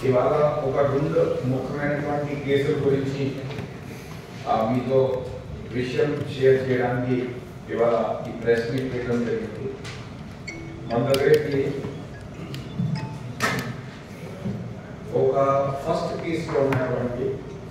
ఇవాళ ఒక రెండు ముఖ్యమైనటువంటి కేసుల గురించి ఆ, మీతో విషయం షేర్ చేయడానికి ఇవాళ ఈ ప్రెస్ మీట్ పెట్టడం జరిగింది మన దగ్గరికి ఒక ఫస్ట్ కేసులో ఉన్నటువంటి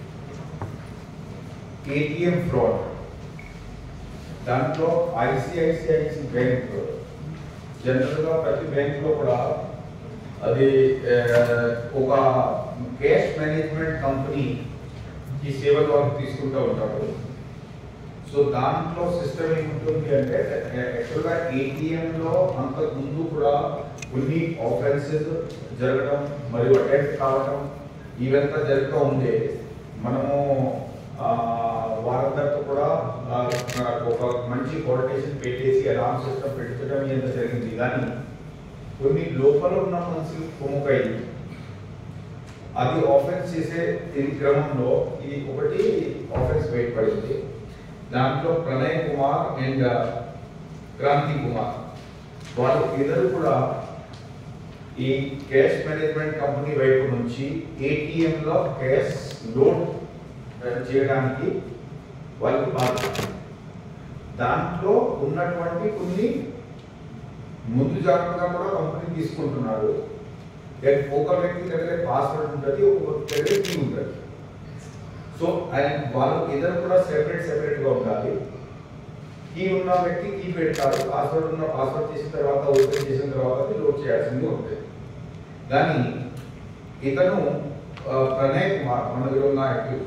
ఏటీఎం ఫ్రాడ్ దాంట్లో ఐసిఐసిఐసి బ్యాంక్ జనరల్గా ప్రతి బ్యాంక్లో కూడా అది ఆ, ఒక క్యాష్ మేనేజ్మెంట్ కంపెనీ ఈ సేవల ద్వారా తీసుకుంటూ ఉంటారు సో దాంట్లో సిస్టమ్ ఏముంటుంది అంటే యాక్చువల్గా ఏటీఎంలో అంతకు ముందు కూడా కొన్ని ఆఫెన్సెస్ జరగడం మరియు అటెంప్ట్ కావడం ఇవంతా జరుగుతూ ఉండే మనము ఆ, వారందరితో కూడా ఆ, ఒక మంచి కోఆర్డినేషన్ పెట్టేసి అలారం సిస్టమ్ పెట్టడం ఎంత జరిగింది కానీ కొన్ని లోపల ఉన్న మనుషులు కొమ్ముకై అది ఆఫెన్స్ చేసే ఈ క్రమంలో ఇది ఒకటి ఆఫెన్స్ బయటపడింది దాంట్లో ప్రణయ్ కుమార్ అండ్ క్రాంతి కుమార్ వాళ్ళు ఇద్దరు కూడా ఈ క్యాష్ మేనేజ్మెంట్ కంపెనీ వైపు నుంచి ATM లో క్యాష్ లోడ్ చేయడానికి వాళ్ళకి బాధ్యత దాంట్లో ఉన్నటువంటి కొన్ని ముందు జాగ్రత్తగా కూడా కంపెనీ తీసుకుంటున్నారు లైక్ ఒక వ్యక్తి దగ్గర పాస్వర్డ్ ఉంటుంది ఒక వ్యక్తి దగ్గర కీ ఉంటుంది సో అండ్ వాళ్ళు ఇద్దరు కూడా సెపరేట్ సెపరేట్ గా ఉండాలి కీ ఉన్న వ్యక్తి కీ పెడతారు పాస్వర్డ్ ఉన్న పాస్వర్డ్ చేసిన తర్వాత ఓపెన్ చేసిన తర్వాత అది లోడ్ చేయాల్సింది ఉంటుంది కానీ ఇతను ఆ, ప్రణయ్ కుమార్ మన దగ్గర ఉన్న యాక్టివ్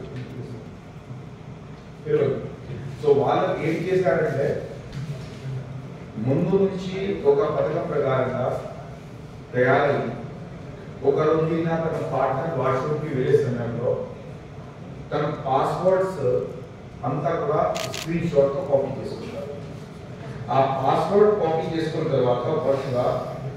సో వాళ్ళు ఏం చేశారంటే ముందు నుంచి ఒక పథకం ప్రకారంగా తయారై ఒక రోజున తన పార్ట్నర్ వాట్సాప్కి వెళ్ళే సమయంలో తన పాస్వర్డ్స్ అంతా కూడా స్క్రీన్ షాట్తో కాపీ చేసుకుంటారు ఆ పాస్వర్డ్ కాపీ చేసుకున్న తర్వాత వరుసగా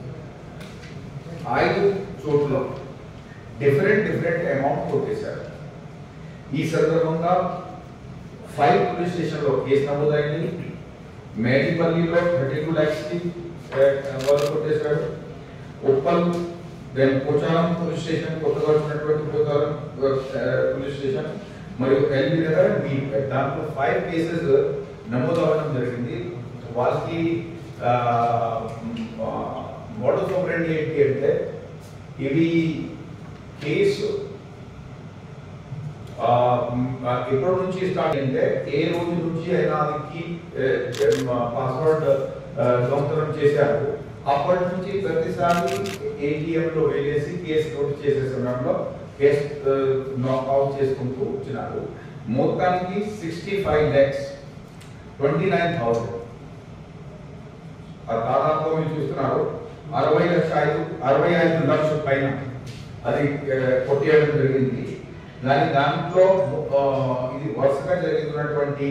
ఐదు చోట్ల డిఫరెంట్ డిఫరెంట్ అమౌంట్ కొట్టేశారు ఈ సందర్భంగా ఫైవ్ పోలీస్ స్టేషన్లో కేసు నమోదైంది మేడిపల్లిలో థర్టీ టూ ల్యాక్స్కి వాళ్ళు కొట్టేశారు Uppal then Pocharam police station కొత్తగా వచ్చినటువంటి పోచారం పోలీస్ స్టేషన్ మరియు ఎల్బీ నగర్ బీపేట్ దాంట్లో ఫైవ్ కేసెస్ నమోదు అవ్వడం జరిగింది వాళ్ళకి మోడల్ ఆపరేండి ఏంటి అంటే ఇవి కేసు ఆ, మ్, ఆ, ఎప్పటి నుంచి స్టార్ట్ అంటే ఏ రోజు నుంచి అయినా అదికి పాస్వర్డ్ దొంగతనం చేశారు అప్పటి నుంచి ప్రతిసారి ఏటీఎం లో వెళ్ళేసి కేసు నోట్ చేసే సమయంలో కేసు నాక్అవుట్ చేసుకుంటూ వచ్చినారు మొత్తానికి sixty five lakhs twenty nine thousand ఆ దాదాపు మీరు చూస్తున్నారు అరవై లక్ష ఐదు అరవై ఐదు లక్షల పైన అది ఆ, కొట్టేయడం జరిగింది దాని దాంట్లో ఆ, ఇది వరుసగా జరుగుతున్నటువంటి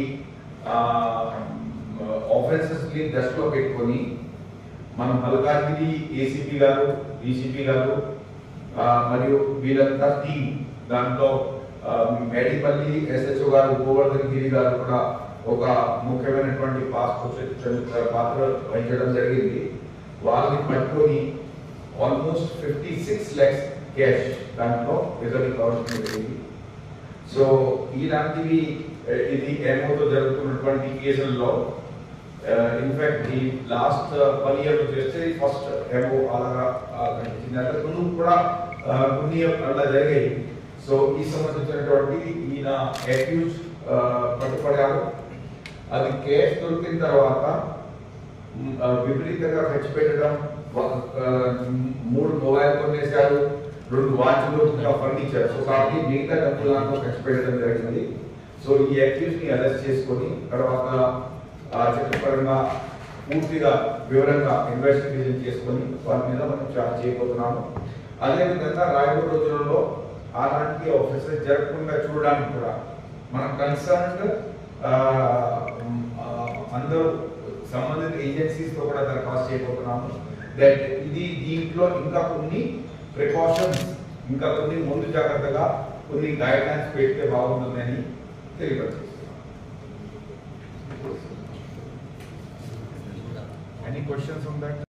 ఆఫెన్సెస్ ని దృష్టిలో పెట్టుకొని మనం మల్కాజ్గిరి ఏసీపీ గారు డీసీపీ గారు ఆ, మరియు వీళ్ళంతా టీం దాంట్లో ఆ, మేడిపల్లి ఎస్హెచ్ఓ గారు గోవర్ధన్ గిరి గారు కూడా ఒక ముఖ్యమైనటువంటి పాత్ర పాత్ర వహించడం జరిగింది వాళ్ళని పట్టుకొని almost fifty six lakhs cash దాంట్లో రిజర్వ్ కావాల్సిన జరిగింది సో ఇలాంటివి eh, ఇది ఏమవుతో జరుగుతున్నటువంటి కేసుల్లో ఇన్ఫాక్ట్ ఈ లాస్ట్ వన్ ఇయర్ చేస్తే ఫస్ట్ ఏమో అలాగా ఆ, కనిపించింది అంటే ముందు కూడా ఆ, కొన్ని అలా జరిగాయి సో ఈ సంబంధించినటువంటి ఈయన అక్యూజ్ పట్టుబడారు అది కేసు దొరికిన తర్వాత మ్, ఆ, విపరీతంగా ఖర్చు పెట్టడం ఒక, ఆ, మూడు మొబైల్ కొనేశారు రెండు వాచ్లు ఇంకా ఫర్నిచర్ సో కాబట్టి మిగతా డబ్బులు దాంట్లో ఖర్చు పెట్టడం జరిగింది సో ఈ అక్యూజ్ ని అరెస్ట్ చేసుకొని తర్వాత ఆ చట్టపరంగా పూర్తిగా వివరంగా ఇన్వెస్టిగేషన్ చేసుకొని వారి మీద మనం చార్జ్ చేయబోతున్నాము అదేవిధంగా రాబోయే రోజులలో అలాంటి ఆఫీసర్ జరగకుండా చూడడానికి కూడా మన కన్సర్న్ అందరూ సంబంధిత ఏజెన్సీస్ తో కూడా దరఖాస్తు చేయబోతున్నాము దట్ ఇది దీంట్లో ఇంకా కొన్ని ప్రికాషన్స్ ఇంకా కొన్ని ముందు జాగ్రత్తగా కొన్ని గైడ్ లైన్స్ పెడితే బాగుంటుందని తెలియపరుస్తున్నాను Any questions on that?